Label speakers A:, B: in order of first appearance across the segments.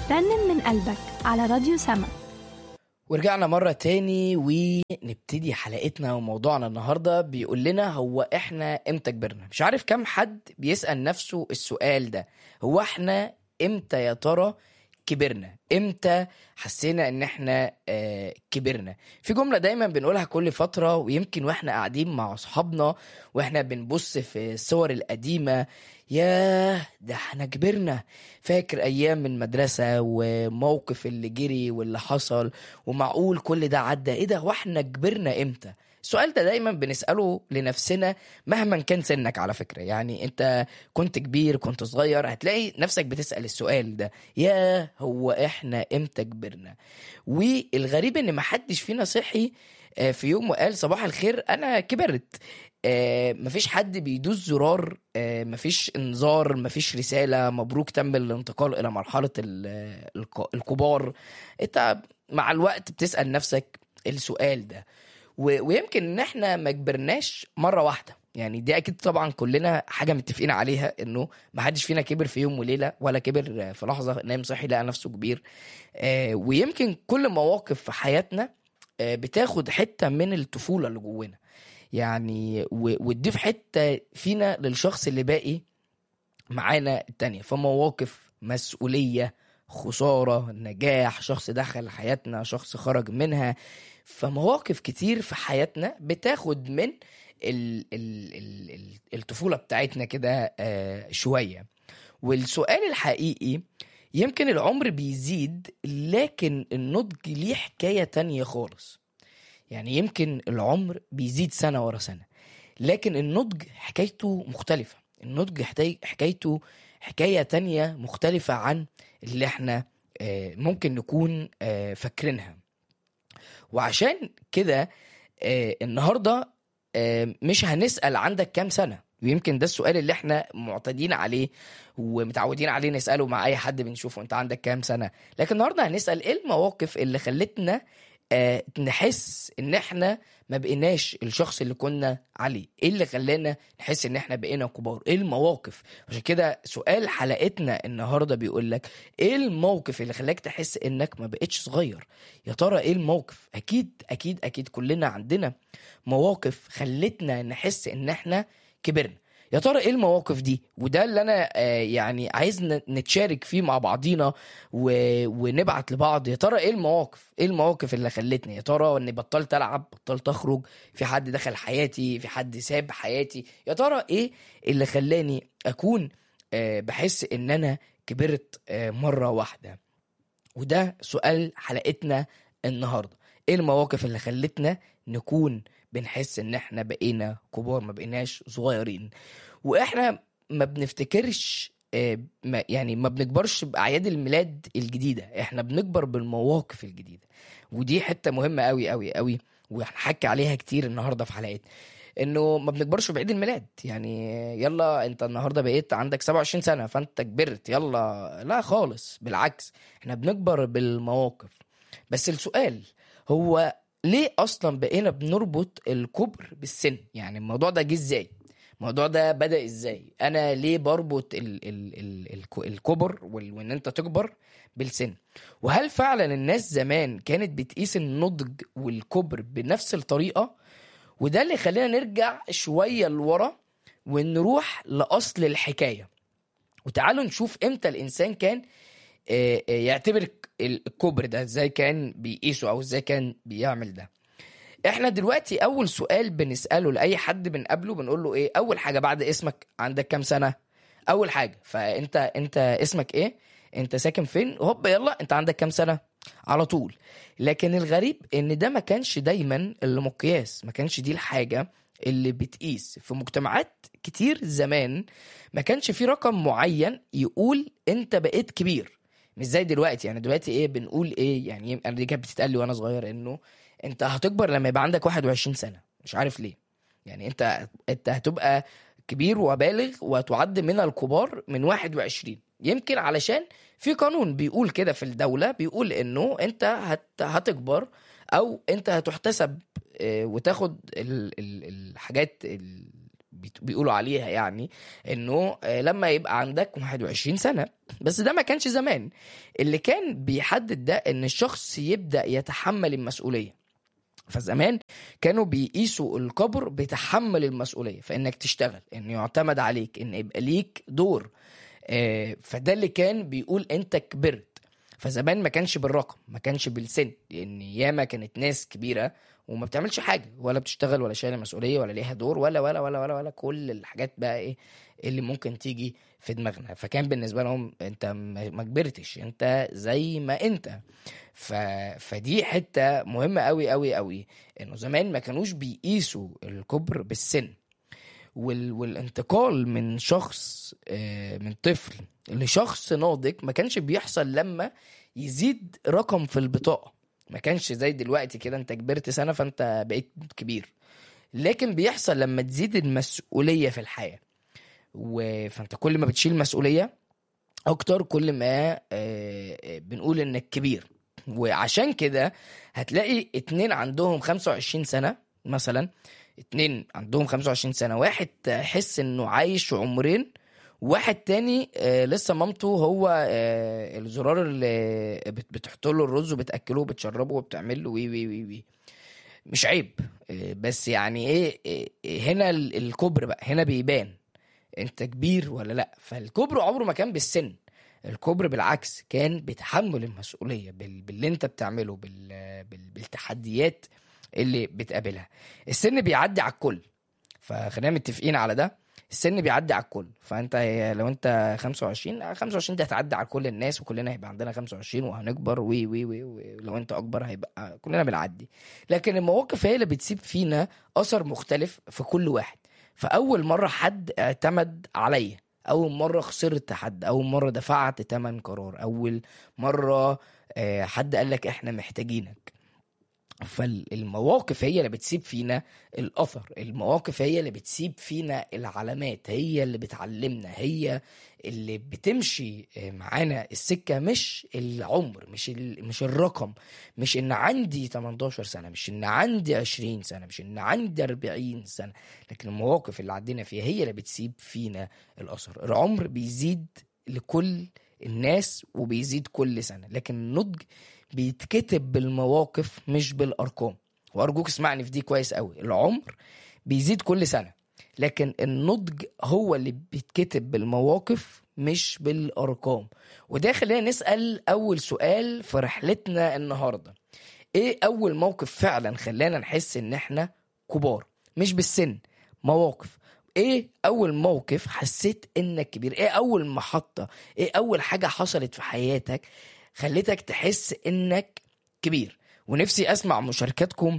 A: رنن من قلبك على راديو سما
B: ورجعنا مرة تاني ونبتدي حلقتنا وموضوعنا النهاردة بيقول لنا هو احنا امتى كبرنا مش عارف كم حد بيسأل نفسه السؤال ده هو احنا امتى يا ترى كبرنا امتى حسينا ان احنا آه كبرنا في جملة دايما بنقولها كل فترة ويمكن واحنا قاعدين مع اصحابنا واحنا بنبص في الصور القديمة ياه ده احنا كبرنا فاكر ايام المدرسة وموقف اللي جري واللي حصل ومعقول كل ده عدى ايه ده واحنا كبرنا امتى السؤال ده دايما بنسأله لنفسنا مهما كان سنك على فكرة يعني انت كنت كبير كنت صغير هتلاقي نفسك بتسأل السؤال ده يا هو احنا امتى كبرنا والغريب ان محدش فينا صحي آه، في يوم وقال صباح الخير انا كبرت آه، مفيش حد بيدوس زرار آه، مفيش انذار مفيش رسالة مبروك تم الانتقال الى مرحلة ال- الك- الكبار انت مع الوقت بتسأل نفسك السؤال ده و- ويمكن ان احنا ما كبرناش مره واحده يعني دي اكيد طبعا كلنا حاجه متفقين عليها انه ما حدش فينا كبر في يوم وليله ولا كبر في لحظه نام صحي لقى نفسه كبير آه ويمكن كل مواقف في حياتنا آه بتاخد حته من الطفوله اللي جوانا يعني و- وتضيف حته فينا للشخص اللي باقي معانا التانية فمواقف مسؤولية خسارة نجاح شخص دخل حياتنا شخص خرج منها فمواقف كتير في حياتنا بتاخد من ال ال ال ال الطفولة بتاعتنا كده آه، شوية والسؤال الحقيقي يمكن العمر بيزيد لكن النضج ليه حكاية تانية خالص يعني يمكن العمر بيزيد سنة ورا سنة لكن النضج حكايته مختلفة النضج حتاي- حكايته حكاية تانية مختلفة عن اللي احنا آه، ممكن نكون آه، فاكرينها وعشان كده آه، النهارده آه، مش هنسأل عندك كام سنة ويمكن ده السؤال اللي احنا معتادين عليه ومتعودين عليه نسأله مع أي حد بنشوفه أنت عندك كام سنة لكن النهارده هنسأل إيه المواقف اللي خلتنا آه، نحس إن احنا ما بقيناش الشخص اللي كنا عليه ايه اللي خلانا نحس ان احنا بقينا كبار ايه المواقف عشان كده سؤال حلقتنا النهارده بيقول لك ايه الموقف اللي خلاك تحس انك ما بقتش صغير يا ترى ايه الموقف اكيد اكيد اكيد كلنا عندنا مواقف خلتنا نحس ان احنا كبرنا يا ترى ايه المواقف دي وده اللي انا آه، يعني عايز ن- نتشارك فيه مع بعضينا و... ونبعت لبعض يا ترى ايه المواقف ايه المواقف اللي خلتني يا ترى اني بطلت العب بطلت اخرج في حد دخل حياتي في حد ساب حياتي يا ترى ايه اللي خلاني اكون آه، بحس ان انا كبرت آه، مره واحده وده سؤال حلقتنا النهارده ايه المواقف اللي خلتنا نكون بنحس ان احنا بقينا كبار ما بقيناش صغيرين واحنا ما بنفتكرش آه، ما يعني ما بنكبرش باعياد الميلاد الجديده احنا بنكبر بالمواقف الجديده ودي حته مهمه قوي قوي قوي وهنحكي عليها كتير النهارده في حلقتنا انه ما بنكبرش بعيد الميلاد يعني يلا انت النهارده بقيت عندك 27 سنه فانت كبرت يلا لا خالص بالعكس احنا بنكبر بالمواقف بس السؤال هو ليه اصلا بقينا بنربط الكبر بالسن يعني الموضوع ده جه ازاي الموضوع ده بدا ازاي انا ليه بربط ال ال ال ال الكبر وال- وان انت تكبر بالسن وهل فعلا الناس زمان كانت بتقيس النضج والكبر بنفس الطريقه وده اللي خلينا نرجع شويه لورا ونروح لاصل الحكايه وتعالوا نشوف امتى الانسان كان آه، آه، يعتبر ك- الكبر ده ازاي كان بيقيسه او ازاي كان بيعمل ده احنا دلوقتي اول سؤال بنساله لاي حد بنقابله بنقول له ايه اول حاجه بعد اسمك عندك كام سنه اول حاجه فانت انت اسمك ايه انت ساكن فين هوب يلا انت عندك كام سنه على طول لكن الغريب ان ده ما كانش دايما المقياس ما كانش دي الحاجه اللي بتقيس في مجتمعات كتير زمان ما كانش في رقم معين يقول انت بقيت كبير مش زي دلوقتي يعني دلوقتي ايه بنقول ايه يعني انا دي كانت بتتقال لي وانا صغير انه انت هتكبر لما يبقى عندك 21 سنه مش عارف ليه يعني انت انت هتبقى كبير وبالغ وتعد من الكبار من 21 يمكن علشان في قانون بيقول كده في الدولة بيقول انه انت هت هتكبر او انت هتحتسب آه، وتاخد ال- ال- الحاجات ال- بيت- بيقولوا عليها يعني انه آه، لما يبقى عندك 21 سنه بس ده ما كانش زمان اللي كان بيحدد ده ان الشخص يبدا يتحمل المسؤوليه فزمان كانوا بيقيسوا القبر بتحمل المسؤوليه فانك تشتغل ان يعتمد عليك ان يبقى ليك دور آه، فده اللي كان بيقول انت كبرت فزمان ما كانش بالرقم ما كانش بالسن لان ياما كانت ناس كبيره وما بتعملش حاجه ولا بتشتغل ولا شايله مسؤوليه ولا ليها دور ولا ولا ولا ولا ولا كل الحاجات بقى ايه اللي ممكن تيجي في دماغنا فكان بالنسبه لهم انت ما ما كبرتش انت زي ما انت ف... فدي حته مهمه قوي قوي قوي انه زمان ما كانوش بيقيسوا الكبر بالسن وال... والانتقال من شخص آه، من طفل لشخص ناضج ما كانش بيحصل لما يزيد رقم في البطاقه ما كانش زي دلوقتي كده انت كبرت سنه فانت بقيت كبير لكن بيحصل لما تزيد المسؤوليه في الحياه و... فانت كل ما بتشيل مسؤوليه اكتر كل ما آه، آه، بنقول انك كبير وعشان كده هتلاقي اتنين عندهم 25 سنه مثلا اتنين عندهم 25 سنه واحد تحس انه عايش عمرين واحد تاني آه لسه مامته هو آه الزرار اللي بت- بتحط له الرز وبتاكله وبتشربه وبتعمل له وي وي وي وي مش عيب آه بس يعني ايه آه، هنا ال- الكبر بقى هنا بيبان انت كبير ولا لا فالكبر عمره ما كان بالسن الكبر بالعكس كان بتحمل المسؤوليه بال... باللي انت بتعمله بال... بال... بالتحديات اللي بتقابلها السن بيعدي على الكل فخلينا متفقين على ده السن بيعدي على الكل فانت لو انت 25 25 دي هتعدي على كل الناس وكلنا هيبقى عندنا 25 وهنكبر وي وي وي ولو انت اكبر هيبقى كلنا بنعدي لكن المواقف هي اللي بتسيب فينا اثر مختلف في كل واحد فاول مره حد اعتمد عليا اول مره خسرت حد اول مره دفعت تمن قرار اول مره آه، حد قال لك احنا محتاجينك فالمواقف هي اللي بتسيب فينا الاثر المواقف هي اللي بتسيب فينا العلامات هي اللي بتعلمنا هي اللي بتمشي آه، معانا السكه مش العمر مش ال- مش الرقم مش ان عندي 18 سنه مش ان عندي 20 سنه مش ان عندي 40 سنه لكن المواقف اللي عدينا فيها هي اللي بتسيب فينا الاثر العمر بيزيد لكل الناس وبيزيد كل سنه لكن النضج بيتكتب بالمواقف مش بالارقام وارجوك اسمعني في دي كويس قوي العمر بيزيد كل سنه لكن النضج هو اللي بيتكتب بالمواقف مش بالارقام وده خلينا نسال اول سؤال في رحلتنا النهارده ايه اول موقف فعلا خلانا نحس ان احنا كبار مش بالسن مواقف ايه اول موقف حسيت انك كبير ايه اول محطة ايه اول حاجة حصلت في حياتك خلتك تحس انك كبير ونفسي اسمع مشاركاتكم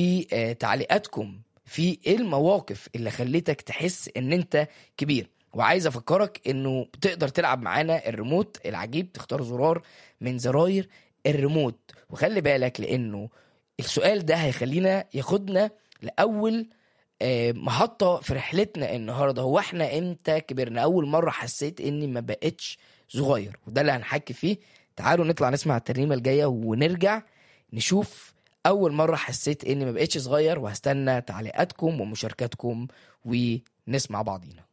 B: وتعليقاتكم في ايه المواقف اللي خلتك تحس ان انت كبير وعايز افكرك انه تقدر تلعب معانا الريموت العجيب تختار زرار من زراير الريموت وخلي بالك لانه السؤال ده هيخلينا ياخدنا لاول آه، محطة في رحلتنا النهاردة هو احنا امتى كبرنا اول مرة حسيت اني ما بقتش صغير وده اللي هنحكي فيه تعالوا نطلع نسمع الترنيمة الجاية ونرجع نشوف اول مرة حسيت اني ما بقتش صغير وهستنى تعليقاتكم ومشاركاتكم ونسمع بعضينا